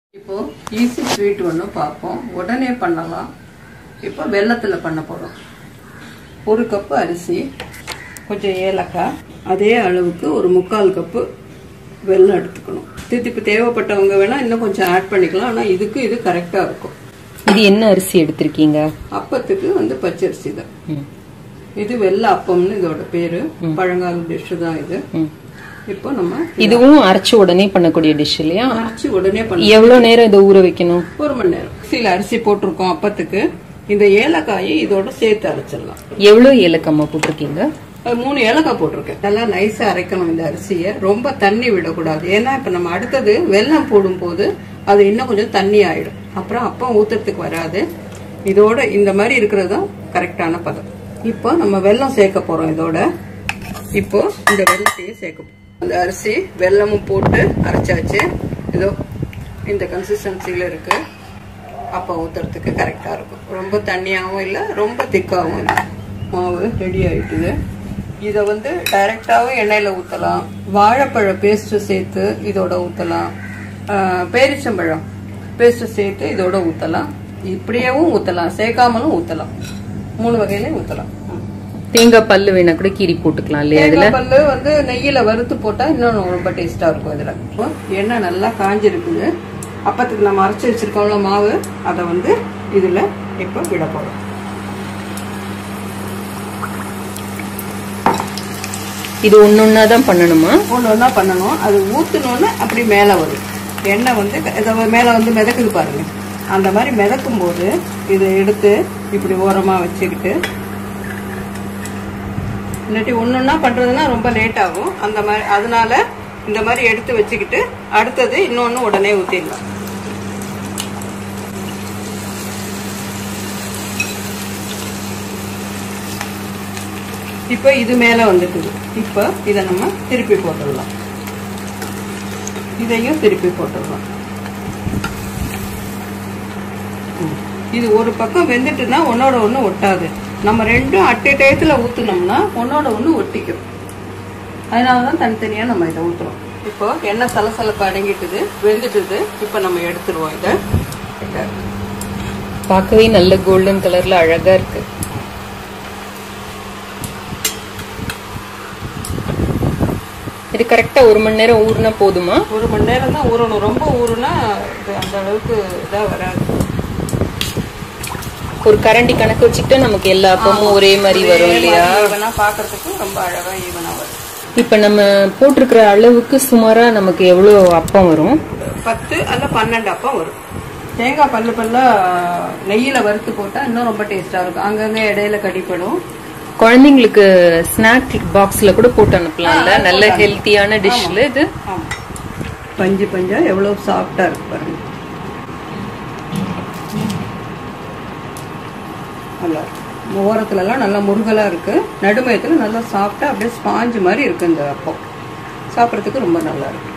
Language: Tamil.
இப்போ ஈஸி ஸ்வீட் ஒன்று பார்ப்போம் உடனே பண்ணலாம் இப்போ வெள்ளத்தில் பண்ண போகிறோம் ஒரு கப்பு அரிசி கொஞ்சம் ஏலக்காய் அதே அளவுக்கு ஒரு முக்கால் கப்பு வெல்லம் எடுத்துக்கணும் தித்திப்பு தேவைப்பட்டவங்க வேணால் இன்னும் கொஞ்சம் ஆட் பண்ணிக்கலாம் ஆனால் இதுக்கு இது கரெக்டாக இருக்கும் இது என்ன அரிசி எடுத்திருக்கீங்க அப்பத்துக்கு வந்து பச்சரிசி தான் ம். இது வெள்ளை அப்பம்னு இதோட பேரு பழங்கால டிஷ் தான் இது ம். இப்போ நம்ம இதுவும் அரைச்சு உடனே பண்ணக்கூடிய டிஷ் இல்லையா அரைச்சி உடனே பண்ண எவ்வளவு நேரம் இதை ஊற வைக்கணும் ஒரு மணி நேரம் சில அரிசி போட்டிருக்கோம் அப்பத்துக்கு இந்த ஏலக்காயை இதோட சேர்த்து அரைச்சிடலாம் எவ்வளவு ஏலக்கம்மா போட்டிருக்கீங்க அது மூணு ஏலக்காய் போட்டிருக்கேன் நல்லா நைஸா அரைக்கணும் இந்த அரிசியை ரொம்ப தண்ணி விடக்கூடாது ஏன்னா இப்ப நம்ம அடுத்தது வெல்லம் போடும்போது அது இன்னும் கொஞ்சம் தண்ணி ஆயிடும் அப்புறம் அப்பம் ஊத்துறதுக்கு வராது இதோட இந்த மாதிரி இருக்கிறது தான் கரெக்டான பதம் இப்போ நம்ம வெல்லம் சேர்க்க போறோம் இதோட இப்போ இந்த வெல்லத்தையும் சேர்க்க போறோம் அந்த அரிசி வெல்லமும் போட்டு அரைச்சாச்சு இதோ இந்த கன்சிஸ்டன்சில இருக்கு அப்போ ஊத்துறதுக்கு கரெக்டா இருக்கும் ரொம்ப தண்ணியாகவும் இல்லை ரொம்ப திக்காகவும் இல்லை மாவு ரெடி ஆயிட்டுது இதை வந்து டைரெக்டாகவும் எண்ணெயில் ஊற்றலாம் வாழைப்பழ பேஸ்ட்டு சேர்த்து இதோட ஊற்றலாம் பேரிச்சம்பழம் பேஸ்ட்டு சேர்த்து இதோட ஊற்றலாம் இப்படியேவும் ஊற்றலாம் சேர்க்காமலும் ஊற்றலாம் மூணு வகையிலையும் ஊற்றலாம் தேங்காய் பல்லு வேணா கூட கீரி போட்டுக்கலாம் இல்லையா இதுல தேங்காய் பல்லு வந்து நெய்யில வறுத்து போட்டா இன்னும் ரொம்ப டேஸ்டா இருக்கும் இதுல இப்போ எண்ணெய் நல்லா காஞ்சிருக்குது அப்பத்துக்கு நம்ம அரைச்சி வச்சிருக்கோம்ல மாவு அதை வந்து இதுல இப்போ விட போறோம் இது ஒன்னொன்னா தான் பண்ணணுமா ஒன்று ஒன்றா பண்ணணும் அது ஊற்றினோன்னு அப்படி மேலே வரும் எண்ணெய் வந்து இதை மேலே வந்து மிதக்குது பாருங்க அந்த மாதிரி மிதக்கும் போது இதை எடுத்து இப்படி ஓரமாக வச்சுக்கிட்டு இல்லாட்டி ஒன்று ஒன்றா பண்ணுறதுனா ரொம்ப லேட் ஆகும் அந்த மாதிரி அதனால இந்த மாதிரி எடுத்து வச்சுக்கிட்டு அடுத்தது இன்னொன்று உடனே ஊற்றிடலாம் இப்போ இது மேலே வந்துட்டுது இப்போ இதை நம்ம திருப்பி போட்டுடலாம் இதையும் திருப்பி போட்டுடலாம் ம். இது ஒரு பக்கம் வெந்துட்டுனா ஒன்னோட ஒன்று ஒட்டாது நம்ம ரெண்டும் அட்டை டயத்தில் ஊற்றுனோம்னா ஒன்னோட ஒன்று ஒட்டிக்கும் அதனால தான் தனித்தனியாக நம்ம இதை ஊற்றுறோம் இப்போ எண்ணெய் சலசலப்பு அடங்கிட்டுது வெந்துட்டுது இப்போ நம்ம எடுத்துருவோம் இதை இதை பார்க்கவே நல்ல கோல்டன் கலர்ல அழகா இருக்கு இது கரெக்டா ஒரு மணி நேரம் ஊறினா போதுமா ஒரு மணி நேரம் தான் ஊறணும் ரொம்ப ஊறுனா இது அந்த அளவுக்கு இதாக வராது ஒரு கரண்டி கணக்கு வச்சுக்கிட்டா நமக்கு எல்லா அப்பமும் ஒரே மாதிரி வரும் இல்லையா ஈவனா பார்க்கறதுக்கு ரொம்ப அழகா ஈவனா வரும் இப்ப நம்ம போட்டிருக்கிற அளவுக்கு சுமாரா நமக்கு எவ்வளவு அப்பம் வரும் பத்து அல்ல பன்னெண்டு அப்பம் வரும் தேங்காய் பல்லு பல்லா நெய்யில வறுத்து போட்டா இன்னும் ரொம்ப டேஸ்டா இருக்கும் அங்கங்க இடையில கடிப்படும் குழந்தைங்களுக்கு ஸ்நாக் பாக்ஸ்ல கூட போட்டு அனுப்பலாம்ல நல்ல ஹெல்த்தியான டிஷ்ல இது ஆமா பஞ்சு பஞ்சா எவ்வளவு சாஃப்டா இருக்கு பாருங்க நல்லா இருக்கு. ஓரத்துல எல்லாம் நல்லா முருகலா இருக்கு நடுமயத்துல நல்லா சாஃப்டா அப்படியே ஸ்பாஞ்சு மாதிரி இருக்கு இந்த அப்பம் சாப்பிட்றதுக்கு ரொம்ப நல்லா இருக்கு